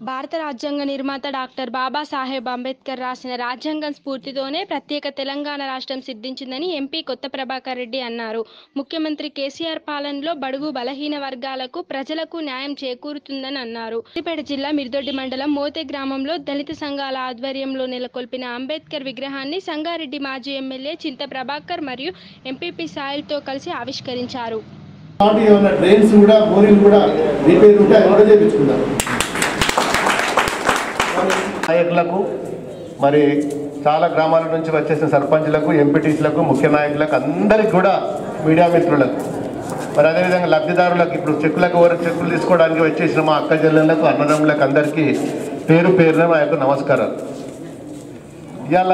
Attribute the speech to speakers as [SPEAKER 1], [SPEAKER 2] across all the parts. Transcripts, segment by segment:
[SPEAKER 1] భారత రాజ్యాంగ నిర్మాత డాక్టర్ బాబాసాహెబ్ అంబేద్కర్ రాసిన రాజ్యాంగం స్ఫూర్తితోనే ప్రత్యేక తెలంగాణ రాష్ట్రం సిద్ధించిందని ఎంపీ కొత్త ప్రభాకర్ రెడ్డి అన్నారు ముఖ్యమంత్రి కేసీఆర్ పాలనలో బడుగు బలహీన వర్గాలకు ప్రజలకు న్యాయం చేకూరుతుందని అన్నారు సిద్దిపేట జిల్లా మిర్దొడ్డి మండలం మోతే గ్రామంలో దళిత సంఘాల ఆధ్వర్యంలో నెలకొల్పిన అంబేద్కర్ విగ్రహాన్ని సంగారెడ్డి మాజీ ఎమ్మెల్యే చింత ప్రభాకర్ మరియు ఎంపీపీ సాయిల్తో కలిసి ఆవిష్కరించారు
[SPEAKER 2] కాబట్టి ఏమన్నా డ్రైన్స్ కూడా బోరింగ్ కూడా రిపేర్ ఉంటే అది కూడా చేయించుకుందాం నాయకులకు మరి చాలా గ్రామాల నుంచి వచ్చేసిన సర్పంచ్లకు ఎంపీటీసీలకు ముఖ్య నాయకులకు అందరికి కూడా మీడియా మిత్రులకు మరి అదేవిధంగా లబ్ధిదారులకు ఇప్పుడు చెక్కులకు ఎవరు చెక్కులు తీసుకోవడానికి వచ్చేసిన మా అక్క చెల్లెళ్ళకు అన్నదమ్ములకు అందరికీ పేరు పేరున మా యొక్క నమస్కారాలు ఇవాళ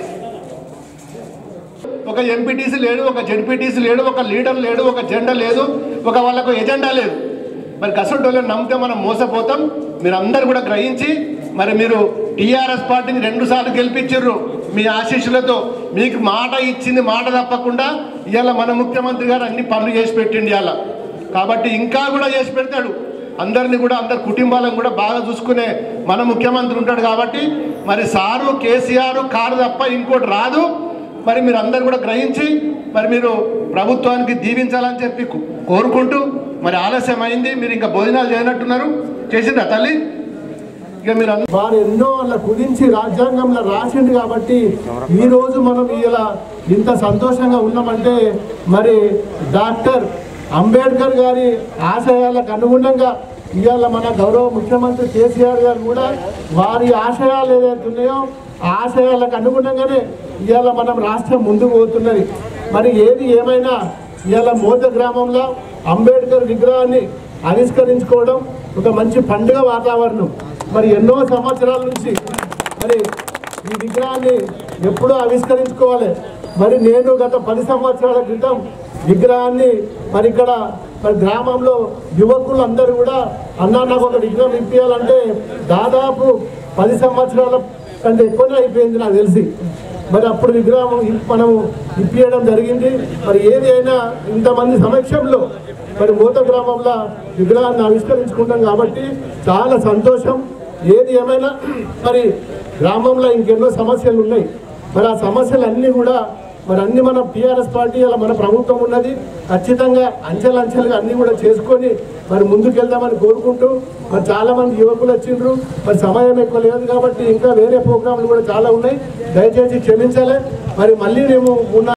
[SPEAKER 2] ఒక ఎంపీటీసీ లేడు ఒక జెడ్పీటీసీ లేడు ఒక లీడర్ లేడు ఒక జెండా లేదు ఒక వాళ్ళకు ఎజెండా లేదు మరి కసంటోళ్ళని నమ్మితే మనం మోసపోతాం మీరు అందరు కూడా గ్రహించి మరి మీరు టీఆర్ఎస్ పార్టీని రెండు సార్లు గెలిపించారు మీ ఆశీస్సులతో మీకు మాట ఇచ్చింది మాట తప్పకుండా ఇవాళ మన ముఖ్యమంత్రి గారు అన్ని పనులు చేసి పెట్టిండి ఇవాళ కాబట్టి ఇంకా కూడా చేసి పెడతాడు అందరిని కూడా అందరి కుటుంబాలను కూడా బాగా చూసుకునే మన ముఖ్యమంత్రి ఉంటాడు కాబట్టి మరి సారు కేసీఆర్ కారు తప్ప ఇంకోటి రాదు మరి మీరు అందరు కూడా గ్రహించి మరి మీరు ప్రభుత్వానికి దీవించాలని చెప్పి కో- కోరుకుంటూ మరి ఆలస్యం అయింది మీరు ఇంకా భోజనాలు చేయనట్టున్నారు చేసిందా తల్లి ఇక మీరు అందరూ
[SPEAKER 3] వారు ఎన్నో వాళ్ళ గురించి రాజ్యాంగంలో రాసిండు కాబట్టి ఈ రోజు మనం ఇలా ఇంత సంతోషంగా ఉన్నామంటే మరి డాక్టర్ అంబేద్కర్ గారి ఆశయాలకు అనుగుణంగా ఇవాళ మన గౌరవ ముఖ్యమంత్రి కేసీఆర్ గారు కూడా వారి ఆశయాలు ఏదైతే ఉన్నాయో ఆ ఆశయాలకు అనుగుణంగానే ఇవాళ మనం రాష్ట్రం ముందుకు పోతున్నది మరి ఏది ఏమైనా ఇవాళ మోత గ్రామంలో అంబేద్కర్ విగ్రహాన్ని ఆవిష్కరించుకోవడం ఒక మంచి పండుగ వాతావరణం మరి ఎన్నో సంవత్సరాల నుంచి మరి ఈ విగ్రహాన్ని ఎప్పుడూ ఆవిష్కరించుకోవాలి మరి నేను గత పది సంవత్సరాల క్రితం విగ్రహాన్ని మరి ఇక్కడ మరి గ్రామంలో యువకులు అందరూ కూడా అన్నా నాకు ఒక విగ్రహం ఇప్పించాలంటే దాదాపు పది సంవత్సరాల కంటే ఎక్కువనే అయిపోయింది నాకు తెలిసి మరి అప్పుడు విగ్రహం ఇప్- మనం ఇప్పించడం జరిగింది మరి ఏది అయినా ఇంతమంది సమక్షంలో మరి మూత గ్రామంలో విగ్రహాన్ని ఆవిష్కరించుకుంటాం కాబట్టి చాలా సంతోషం ఏది ఏమైనా మరి గ్రామంలో ఇంకెన్నో సమస్యలు ఉన్నాయి మరి ఆ సమస్యలు అన్నీ కూడా మరి అన్ని మన టీఆర్ఎస్ పార్టీ అలా మన ప్రభుత్వం ఉన్నది ఖచ్చితంగా అంచెలంచెలుగా అన్ని కూడా చేసుకొని మరి ముందుకెళ్దామని కోరుకుంటూ మరి చాలా మంది యువకులు వచ్చిండ్రు మరి సమయం ఎక్కువ లేదు కాబట్టి ఇంకా వేరే ప్రోగ్రాంలు కూడా చాలా ఉన్నాయి దయచేసి క్షమించాలి మరి మళ్ళీ మేము ఉన్న